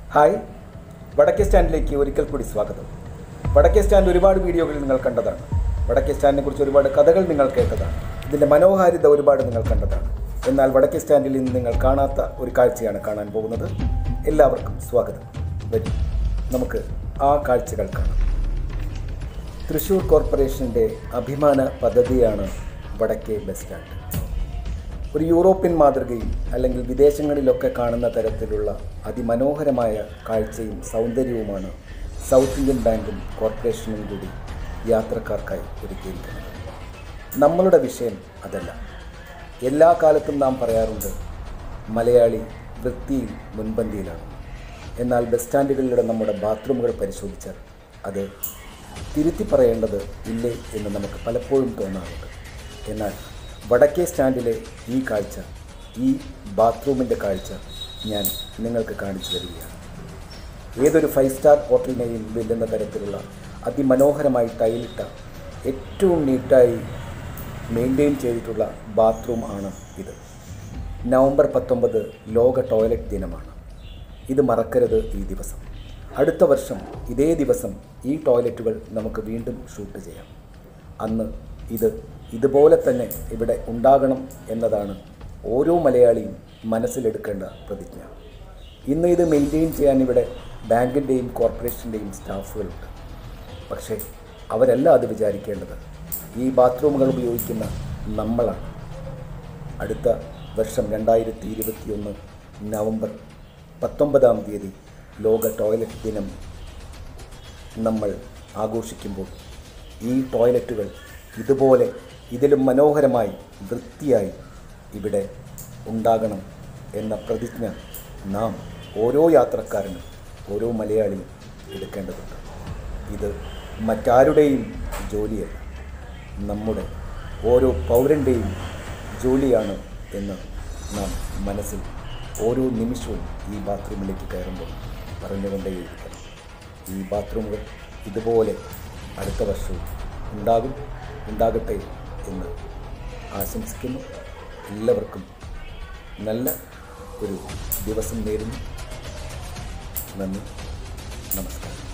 hi വടക്കേ സ്റ്റാൻഡിലേക്ക് ഒരിക്കൽ കൂടി സ്വാഗതം വടക്കേ സ്റ്റാൻഡ് ഒരുപാട് വീഡിയോകൾ നിങ്ങൾ കണ്ടതാണ് വടക്കേ സ്റ്റാൻഡിനെ കുറിച്ച് ഒരുപാട് കഥകൾ നിങ്ങൾ കേട്ടതാണ് ഇതിൻ്റെ മനോഹാരിത ഒരുപാട് നിങ്ങൾ കണ്ടതാണ് എന്നാൽ വടക്കേ സ്റ്റാൻഡിൽ ഇന്ന് നിങ്ങൾ കാണാത്ത ഒരു കാഴ്ചയാണ് കാണാൻ പോകുന്നത് എല്ലാവർക്കും സ്വാഗതം വരും നമുക്ക് ആ കാഴ്ചകൾ കാണാം തൃശ്ശൂർ കോർപ്പറേഷൻ്റെ അഭിമാന പദ്ധതിയാണ് വടക്കേ ബസ് സ്റ്റാൻഡ് ഒരു യൂറോപ്യൻ മാതൃകയിൽ അല്ലെങ്കിൽ വിദേശങ്ങളിലൊക്കെ കാണുന്ന തരത്തിലുള്ള അതിമനോഹരമായ കാഴ്ചയും സൗന്ദര്യവുമാണ് സൗത്ത് ഇന്ത്യൻ ബാങ്കും കോർപ്പറേഷനും കൂടി യാത്രക്കാർക്കായി ഒരുക്കിയിരിക്കുന്നത് നമ്മളുടെ വിഷയം അതല്ല എല്ലാ കാലത്തും നാം പറയാറുണ്ട് മലയാളി വൃത്തിയിൽ മുൻപന്തിയിലാണ് എന്നാൽ ബസ് സ്റ്റാൻഡുകളിലൂടെ നമ്മുടെ ബാത്റൂമുകൾ പരിശോധിച്ചാൽ അത് തിരുത്തി പറയേണ്ടത് ഇല്ലേ എന്ന് നമുക്ക് പലപ്പോഴും തോന്നാറുണ്ട് എന്നാൽ വടക്കേ സ്റ്റാൻഡിലെ ഈ കാഴ്ച ഈ ബാത്റൂമിൻ്റെ കാഴ്ച ഞാൻ നിങ്ങൾക്ക് കാണിച്ചു തരികയാണ് ഏതൊരു ഫൈവ് സ്റ്റാർ ഹോട്ടലിനെയും വെല്ലുന്ന തരത്തിലുള്ള അതിമനോഹരമായി ടൈലിട്ട ഏറ്റവും നീറ്റായി മെയിൻറ്റെയിൻ ചെയ്തിട്ടുള്ള ബാത്റൂം ആണ് ഇത് നവംബർ പത്തൊമ്പത് ലോക ടോയ്ലറ്റ് ദിനമാണ് ഇത് മറക്കരുത് ഈ ദിവസം അടുത്ത വർഷം ഇതേ ദിവസം ഈ ടോയ്ലറ്റുകൾ നമുക്ക് വീണ്ടും ഷൂട്ട് ചെയ്യാം അന്ന് ഇത് ഇതുപോലെ തന്നെ ഇവിടെ ഉണ്ടാകണം എന്നതാണ് ഓരോ മലയാളിയും മനസ്സിലെടുക്കേണ്ട പ്രതിജ്ഞ ഇന്ന് ഇത് മെയിൻറ്റെയിൻ ചെയ്യാൻ ഇവിടെ ബാങ്കിൻ്റെയും കോർപ്പറേഷൻ്റെയും സ്റ്റാഫുകളുണ്ട് പക്ഷേ അവരല്ല അത് വിചാരിക്കേണ്ടത് ഈ ബാത്റൂമുകൾ ഉപയോഗിക്കുന്ന നമ്മളാണ് അടുത്ത വർഷം രണ്ടായിരത്തി ഇരുപത്തിയൊന്ന് നവംബർ പത്തൊമ്പതാം തീയതി ലോക ടോയ്ലറ്റ് ദിനം നമ്മൾ ആഘോഷിക്കുമ്പോൾ ഈ ടോയ്ലറ്റുകൾ ഇതുപോലെ ഇതിലും മനോഹരമായി വൃത്തിയായി ഇവിടെ ഉണ്ടാകണം എന്ന പ്രതിജ്ഞ നാം ഓരോ യാത്രക്കാരനും ഓരോ മലയാളിയും എടുക്കേണ്ടതുണ്ട് ഇത് മറ്റാരുടെയും ജോലിയല്ല നമ്മുടെ ഓരോ പൗരൻ്റെയും ജോലിയാണ് എന്ന് നാം മനസ്സിൽ ഓരോ നിമിഷവും ഈ ബാത്റൂമിലേക്ക് കയറുമ്പോൾ പറഞ്ഞുകൊണ്ടേയിരിക്കണം ഈ ബാത്റൂമുകൾ ഇതുപോലെ അടുത്ത വർഷവും ഉണ്ടാകും ഉണ്ടാകട്ടെ എന്ന് ആശംസിക്കുന്നു എല്ലാവർക്കും നല്ല ഒരു ദിവസം നേരുന്നു നന്ദി നമസ്കാരം